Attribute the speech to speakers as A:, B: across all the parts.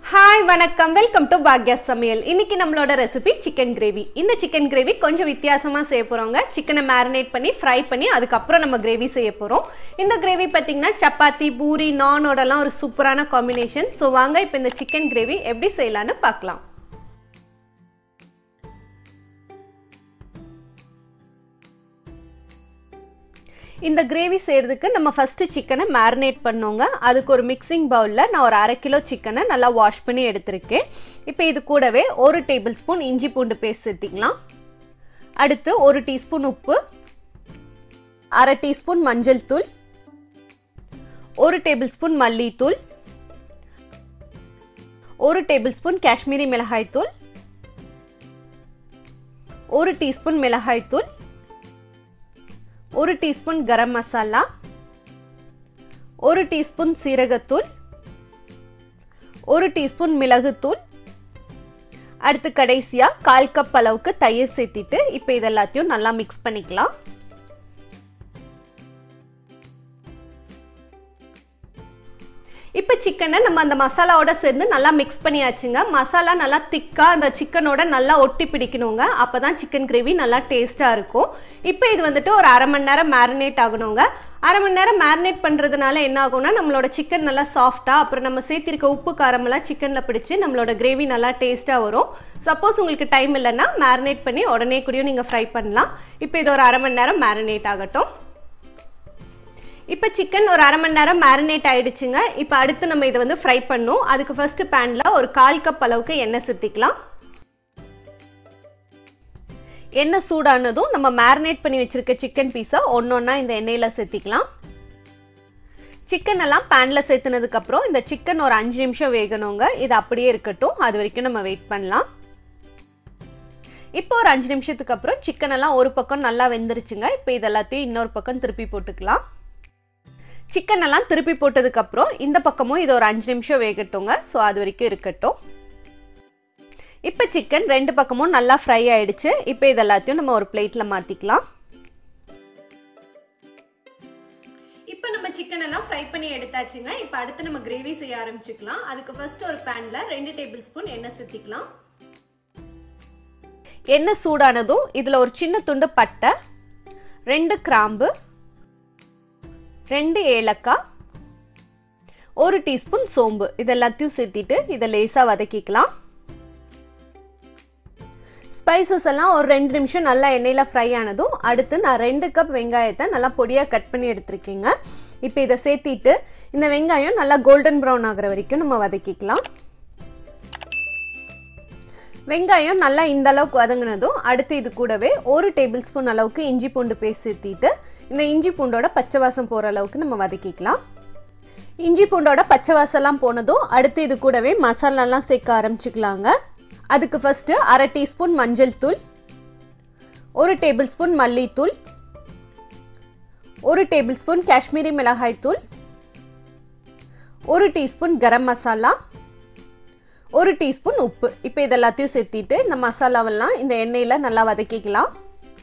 A: hi வணக்கம் welcome to Bhagya சமையல் இன்னைக்கு நம்மளோட ரெசிபி சிக்கன் கிரேவி இந்த சிக்கன் கிரேவி கொஞ்சம் வித்தியாசமாக செய்ய போகிறோங்க சிக்கனை மேரினேட் பண்ணி ஃப்ரை பண்ணி அதுக்கப்புறம் நம்ம கிரேவி செய்ய போகிறோம் இந்த கிரேவி பார்த்தீங்கன்னா சப்பாத்தி பூரி நானோடலாம் ஒரு சூப்பரான காம்பினேஷன் ஸோ வாங்க இப்போ இந்த சிக்கன் கிரேவி எப்படி செய்யலான்னு பார்க்கலாம் இந்த கிரேவி செய்கிறதுக்கு நம்ம ஃபஸ்ட்டு சிக்கனை மேரினேட் பண்ணோங்க அதுக்கு ஒரு மிக்சிங் பவுலில் நான் ஒரு அரை கிலோ சிக்கனை நல்லா வாஷ் பண்ணி எடுத்திருக்கேன் இப்போ இது கூடவே ஒரு டேபிள் ஸ்பூன் இஞ்சி பூண்டு பேஸ்ட் சேர்த்திக்கலாம் அடுத்து ஒரு டீஸ்பூன் உப்பு அரை டீஸ்பூன் மஞ்சள் தூள் ஒரு டேபிள் ஸ்பூன் மல்லித்தூள் ஒரு டேபிள் ஸ்பூன் காஷ்மீரி மிளகாய் தூள் ஒரு டீஸ்பூன் மிளகாய் தூள் ஒரு டீஸ்பூன் கரம் மசாலா ஒரு டீஸ்பூன் சீரகத்தூள் ஒரு டீஸ்பூன் மிளகுத்தூள் அடுத்து கடைசியாக கால் கப் அளவுக்கு தயிர் சேர்த்திட்டு இப்போ இதெல்லாத்தையும் நல்லா மிக்ஸ் பண்ணிக்கலாம் இப்போ சிக்கனை நம்ம அந்த மசாலாவோட சேர்ந்து நல்லா மிக்ஸ் பண்ணியாச்சுங்க மசாலா நல்லா திக்காக அந்த சிக்கனோட நல்லா ஒட்டி பிடிக்கணுங்க அப்போ தான் சிக்கன் கிரேவி நல்லா டேஸ்ட்டாக இருக்கும் இப்போ இது வந்துட்டு ஒரு அரை மணி நேரம் மேரினேட் ஆகணுங்க அரை மணி நேரம் மேரினேட் பண்ணுறதுனால என்ன ஆகும்னா நம்மளோட சிக்கன் நல்லா சாஃப்டாக அப்புறம் நம்ம சேர்த்திருக்க உப்பு காரமெல்லாம் சிக்கனில் பிடிச்சி நம்மளோட கிரேவி நல்லா டேஸ்ட்டாக வரும் சப்போஸ் உங்களுக்கு டைம் இல்லைன்னா மேரினேட் பண்ணி உடனே கூடயும் நீங்கள் ஃப்ரை பண்ணலாம் இப்போ இது ஒரு அரை மணி நேரம் மேரினேட் ஆகட்டும் இப்போ சிக்கன் ஒரு அரை மணி நேரம் மேரினேட் ஆயிடுச்சுங்க இப்போ அடுத்து நம்ம இதை வந்து ஃப்ரை பண்ணும் அதுக்கு ஃபர்ஸ்ட் பேனில் ஒரு கால் கப் அளவுக்கு எண்ணெய் சுற்றிக்கலாம் எண்ணெய் சூடானதும் நம்ம மேரினேட் பண்ணி வச்சிருக்க சிக்கன் பீஸை ஒன்று ஒன்றா இந்த எண்ணெயில் சேர்த்திக்கலாம் சிக்கன் எல்லாம் பேனில் சேர்த்துனதுக்கப்புறம் இந்த சிக்கன் ஒரு அஞ்சு நிமிஷம் வேகணுங்க இது அப்படியே இருக்கட்டும் அது வரைக்கும் நம்ம வெயிட் பண்ணலாம் இப்போ ஒரு அஞ்சு நிமிஷத்துக்கு அப்புறம் சிக்கன் எல்லாம் ஒரு பக்கம் நல்லா வெந்துருச்சுங்க இப்போ இது எல்லாத்தையும் இன்னொரு பக்கம் திருப்பி போட்டுக்கலாம் சிக்கன் எல்லாம் திருப்பி போட்டதுக்கப்புறம் இந்த பக்கமும் இது ஒரு அஞ்சு நிமிஷம் வேகட்டுங்க ஸோ அது வரைக்கும் இருக்கட்டும் இப்போ சிக்கன் ரெண்டு பக்கமும் நல்லா ஃப்ரை ஆயிடுச்சு இப்போ இது எல்லாத்தையும் நம்ம ஒரு பிளேட்டில் மாற்றிக்கலாம் இப்போ நம்ம சிக்கன் எல்லாம் ஃப்ரை பண்ணி எடுத்தாச்சுங்க இப்போ அடுத்து நம்ம கிரேவி செய்ய ஆரம்பிச்சுக்கலாம் அதுக்கு ஃபர்ஸ்ட் ஒரு பேனில் ரெண்டு டேபிள் ஸ்பூன் எண்ணெய் சேர்த்திக்கலாம் எண்ணெய் சூடானதும் இதில் ஒரு சின்ன துண்டு பட்டை ரெண்டு கிராம்பு ரெண்டு ஏலக்காய் ஒரு டீஸ்பூன் சோம்பு இது எல்லாத்தையும் சேர்த்திட்டு இதை லேசாக வதக்கிக்கலாம் ஸ்பைசஸ் எல்லாம் ஒரு ரெண்டு நிமிஷம் நல்லா எண்ணெயில் ஃப்ரை ஆனதும் அடுத்து நான் ரெண்டு கப் வெங்காயத்தை நல்லா பொடியாக கட் பண்ணி எடுத்திருக்கேங்க இப்போ இதை சேர்த்திட்டு இந்த வெங்காயம் நல்லா கோல்டன் ப்ரௌன் ஆகிற வரைக்கும் நம்ம வதக்கிக்கலாம் வெங்காயம் நல்லா இந்த அளவுக்கு வதங்கினதும் அடுத்து இது கூடவே ஒரு டேபிள் ஸ்பூன் அளவுக்கு இஞ்சி பூண்டு பேஸ்ட் சேர்த்திட்டு இந்த இஞ்சி பூண்டோட பச்சை வாசம் போகிற அளவுக்கு நம்ம வதக்கிக்கலாம் இஞ்சி பூண்டோட பச்சை வாசம்லாம் போனதும் அடுத்து இது கூடவே மசாலாலாம் சேர்க்க ஆரம்பிச்சுக்கலாங்க அதுக்கு ஃபஸ்ட்டு அரை டீஸ்பூன் மஞ்சள் தூள் ஒரு டேபிள் ஸ்பூன் மல்லித்தூள் ஒரு டேபிள் ஸ்பூன் காஷ்மீரி மிளகாய் தூள் ஒரு டீஸ்பூன் கரம் மசாலா ஒரு டீஸ்பூன் உப்பு இப்போ இது எல்லாத்தையும் சேர்த்திட்டு இந்த மசாலாவெல்லாம் இந்த எண்ணெயில் நல்லா வதக்கிக்கலாம்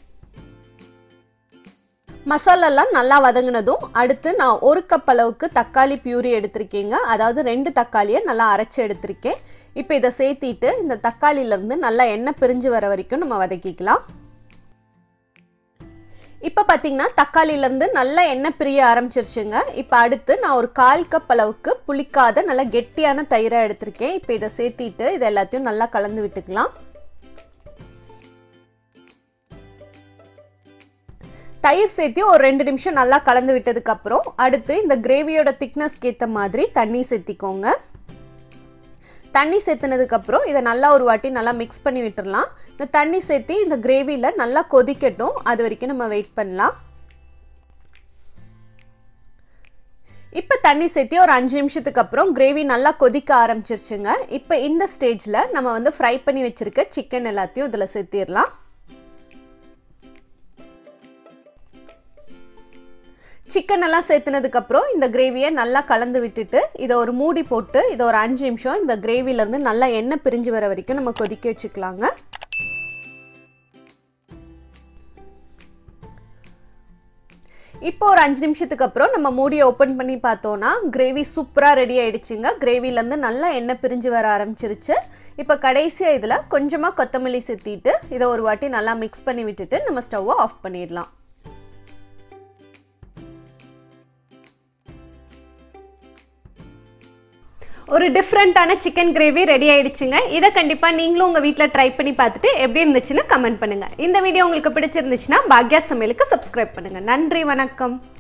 A: மசாலாலாம் நல்லா வதங்கினதும் அடுத்து நான் ஒரு கப் அளவுக்கு தக்காளி பியூரி எடுத்திருக்கேங்க அதாவது ரெண்டு தக்காளியை நல்லா அரைச்சி எடுத்திருக்கேன் இப்போ இதை சேர்த்திட்டு இந்த தக்காளியிலேருந்து நல்லா எண்ணெய் பிரிஞ்சு வர வரைக்கும் நம்ம வதக்கிக்கலாம் இப்போ பார்த்தீங்கன்னா தக்காளியிலேருந்து நல்லா எண்ணெய் பிரிய ஆரம்பிச்சிருச்சுங்க இப்போ அடுத்து நான் ஒரு கால் கப் அளவுக்கு புளிக்காத நல்லா கெட்டியான தயிராக எடுத்திருக்கேன் இப்போ இதை சேர்த்திட்டு இதை எல்லாத்தையும் நல்லா கலந்து விட்டுக்கலாம் தயிர் சேர்த்து ஒரு ரெண்டு நிமிஷம் நல்லா கலந்து விட்டதுக்கு அப்புறம் அடுத்து இந்த கிரேவியோட திக்னஸ்க்கு ஏற்ற மாதிரி தண்ணி சேர்த்திக்கோங்க தண்ணி சேர்த்துனதுக்கப்புறம் இதை நல்லா ஒரு வாட்டி நல்லா மிக்ஸ் பண்ணி விட்டுடலாம் இந்த தண்ணி சேர்த்து இந்த கிரேவியில் நல்லா கொதிக்கட்டும் அது வரைக்கும் நம்ம வெயிட் பண்ணலாம் இப்போ தண்ணி சேர்த்து ஒரு அஞ்சு நிமிஷத்துக்கு அப்புறம் கிரேவி நல்லா கொதிக்க ஆரம்பிச்சிருச்சுங்க இப்போ இந்த ஸ்டேஜில் நம்ம வந்து ஃப்ரை பண்ணி வச்சுருக்க சிக்கன் எல்லாத்தையும் இதில் சேர்த்திடலாம் சிக்கன் எல்லாம் சேர்த்துனதுக்கப்புறம் இந்த கிரேவியை நல்லா கலந்து விட்டுட்டு இதை ஒரு மூடி போட்டு இதை ஒரு அஞ்சு நிமிஷம் இந்த கிரேவிலேருந்து நல்லா எண்ணெய் பிரிஞ்சு வர வரைக்கும் நம்ம கொதிக்க வச்சுக்கலாங்க இப்போ ஒரு அஞ்சு நிமிஷத்துக்கு அப்புறம் நம்ம மூடியை ஓப்பன் பண்ணி பார்த்தோன்னா கிரேவி சூப்பராக ரெடி ஆயிடுச்சுங்க கிரேவிலேருந்து நல்லா எண்ணெய் பிரிஞ்சு வர ஆரம்பிச்சிருச்சு இப்போ கடைசியாக இதில் கொஞ்சமாக கொத்தமல்லி சேர்த்திட்டு இதை ஒரு வாட்டி நல்லா மிக்ஸ் பண்ணி விட்டுட்டு நம்ம ஸ்டவ்வை ஆஃப் பண்ணிடலாம் ஒரு டிஃப்ரெண்ட்டான சிக்கன் கிரேவி ரெடி ஆயிடுச்சுங்க இதை கண்டிப்பாக நீங்களும் உங்கள் வீட்டில் ட்ரை பண்ணி பார்த்துட்டு எப்படி இருந்துச்சுன்னு கமெண்ட் பண்ணுங்கள் இந்த வீடியோ உங்களுக்கு பிடிச்சிருந்துச்சுன்னா பாக்யா சமையலுக்கு சப்ஸ்கிரைப் பண்ணுங்கள் நன்றி வணக்கம்